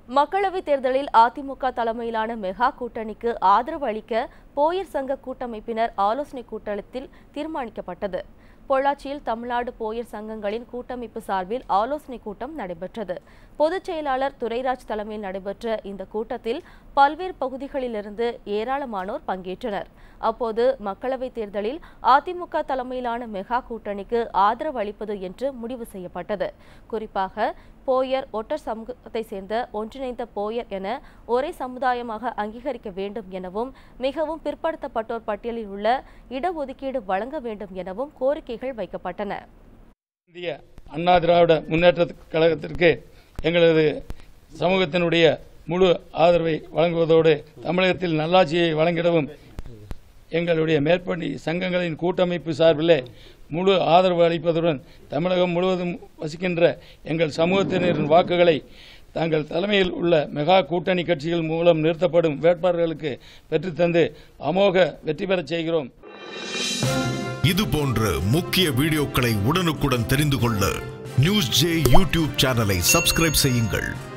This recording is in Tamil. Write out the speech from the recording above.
மக்களவைத் தேர்தலில் அதிமுக தலைமையிலான மெகா கூட்டணிக்கு ஆதரவு அளிக்க போயர் சங்க கூட்டமைப்பினர் ஆலோசனை கூட்டத்தில் தீர்மானிக்கப்பட்டது பொள்ளாச்சியில் தமிழ்நாடு போயர் சங்கங்களின் கூட்டமைப்பு சார்பில் ஆலோசனை கூட்டம் நடைபெற்றது பொதுச் செயலாளர் துரைராஜ் தலைமையில் நடைபெற்ற இந்த கூட்டத்தில் பல்வேறு பகுதிகளிலிருந்து ஏராளமானோர் பங்கேற்றனர் அப்போது மக்களவைத் தேர்தலில் அதிமுக தலைமையிலான மெகா கூட்டணிக்கு ஆதரவு அளிப்பது என்று முடிவு செய்யப்பட்டது குறிப்பாக போயர் ஒட்டர் சமூகத்தை சேர்ந்த ஒன்றிணைந்த போயர் என ஒரே சமுதாயமாக அங்கீகரிக்க வேண்டும் எனவும் மிகவும் பிற்படுத்தப்பட்டோர் பட்டியலில் உள்ள இடஒதுக்கீடு வழங்க வேண்டும் எனவும் கோரிக்கைகள் வைக்கப்பட்டன இந்திய அண்ணா திராவிட முன்னேற்ற கழகத்திற்கு எங்களது சமூகத்தினுடைய முழு ஆதரவை வழங்குவதோடு தமிழகத்தில் நல்லாட்சியை வழங்கிடவும் எங்களுடைய மேற்பணி சங்கங்களின் கூட்டமைப்பு சார்பிலே முழு ஆதரவு அளிப்பதுடன் தமிழகம் முழுவதும் வசிக்கின்ற எங்கள் சமூகத்தினரின் வாக்குகளை தங்கள் தலைமையில் உள்ள மெகா கூட்டணி கட்சிகள் மூலம் நிறுத்தப்படும் வேட்பாளர்களுக்கு பெற்றுத்தந்து அமோக வெற்றி பெறச் செய்கிறோம் இது போன்ற முக்கிய வீடியோக்களை உடனுக்குடன் தெரிந்து கொள்ள நியூஸ் ஜே யூடியூப் சேனலை சப்ஸ்கிரைப் செய்யுங்கள்